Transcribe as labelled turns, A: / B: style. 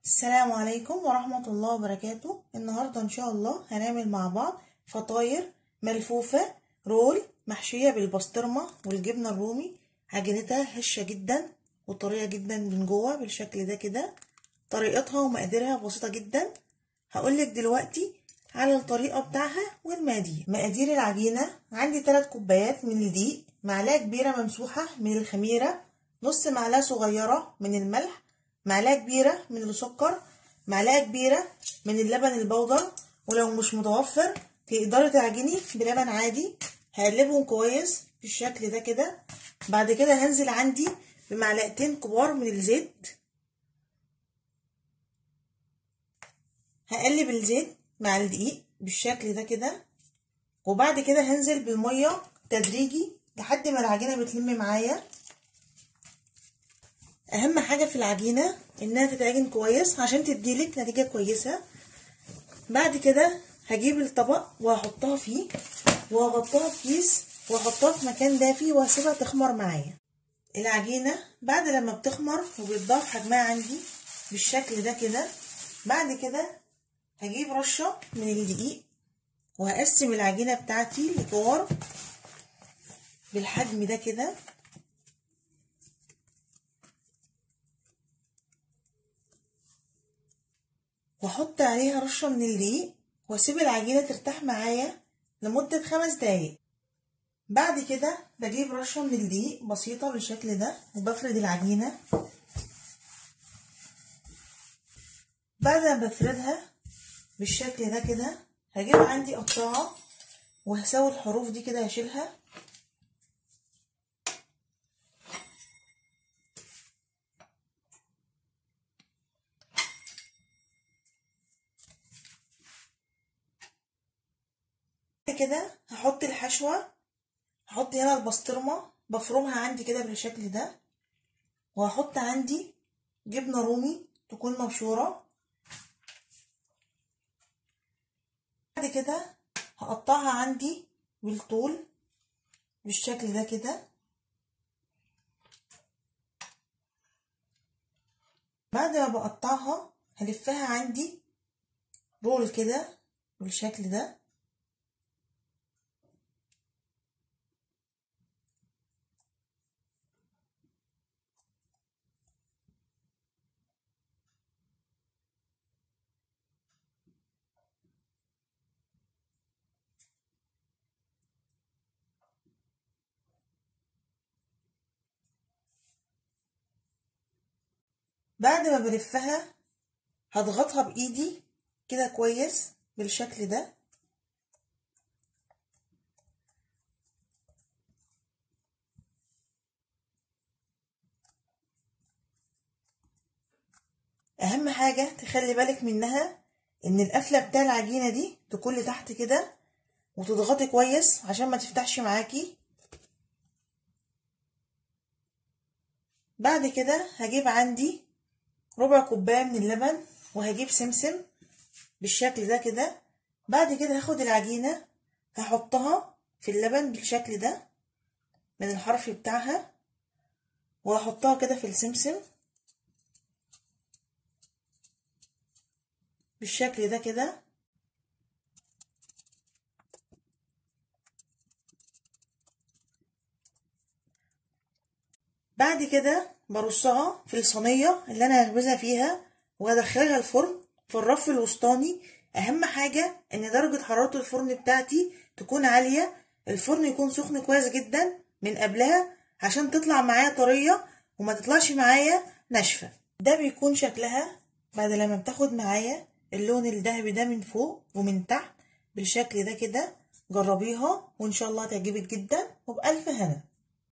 A: السلام عليكم ورحمة الله وبركاته النهاردة إن شاء الله هنعمل مع بعض فطاير ملفوفة رول محشية بالبسطرمة والجبنة الرومي عجينتها هشة جدا وطرية جدا من جوه بالشكل ده كده طريقتها ومقاديرها بسيطة جدا هقولك دلوقتي على الطريقة بتاعها والمقادير مقادير العجينة عندي 3 كوبايات من الدقيق معلقة كبيرة ممسوحة من الخميرة نص معلقة صغيرة من الملح معلقة كبيرة من السكر معلقة كبيرة من اللبن البودر ولو مش متوفر تقدري تعجني بلبن عادي هقلبهم كويس بالشكل ده كده بعد كده هنزل عندي بمعلقتين كبار من الزيت هقلب الزيت مع الدقيق بالشكل ده كده وبعد كده هنزل بالمية تدريجي لحد ما العجينة بتلم معايا اهم حاجة في العجينة انها تتعجن كويس عشان تديلك نتيجة كويسة بعد كده هجيب الطبق وهحطها فيه وهغطيها بكيس واحطها في مكان دافي وهسيبها تخمر معايا العجينة بعد لما بتخمر وبيتضاف حجمها عندي بالشكل ده كده بعد كده هجيب رشة من الدقيق وهقسم العجينة بتاعتي لكور بالحجم ده كده واحط عليها رشة من الدقيق واسيب العجينة ترتاح معايا لمدة خمس دقايق بعد كده بجيب رشة من الدقيق بسيطة بالشكل ده وبفرد العجينة بعد ما بفردها بالشكل ده كده هجيب عندي قطاعة وهسوي الحروف دي كده هشيلها كده هحط الحشوة هحط هنا البسطرمة بفرمها عندي كده بالشكل ده وهحط عندي جبنة رومي تكون مبشورة بعد كده هقطعها عندي بالطول بالشكل ده كده بعد ما بقطعها هلفها عندي رول كده بالشكل ده بعد ما بلفها هضغطها بايدي كده كويس بالشكل ده اهم حاجة تخلي بالك منها ان القفلة بتاع العجينة دي تكون لتحت كده وتضغطي كويس عشان ما تفتحش معاكي بعد كده هجيب عندي ربع كوباية من اللبن وهجيب سمسم بالشكل ده كده بعد كده هاخد العجينة هحطها في اللبن بالشكل ده من الحرف بتاعها وهحطها كده في السمسم بالشكل ده كده بعد كده برصها في الصينية اللي انا هخبزها فيها وهدخلها الفرن في الرف الوسطاني اهم حاجة ان درجة حرارة الفرن بتاعتي تكون عالية الفرن يكون سخن كويس جدا من قبلها عشان تطلع معايا طرية وما تطلعش معايا ناشفة ده بيكون شكلها بعد لما بتاخد معايا اللون الذهبي ده من فوق ومن تحت بالشكل ده كده جربيها وان شاء الله تعجبك جدا وبألف هنا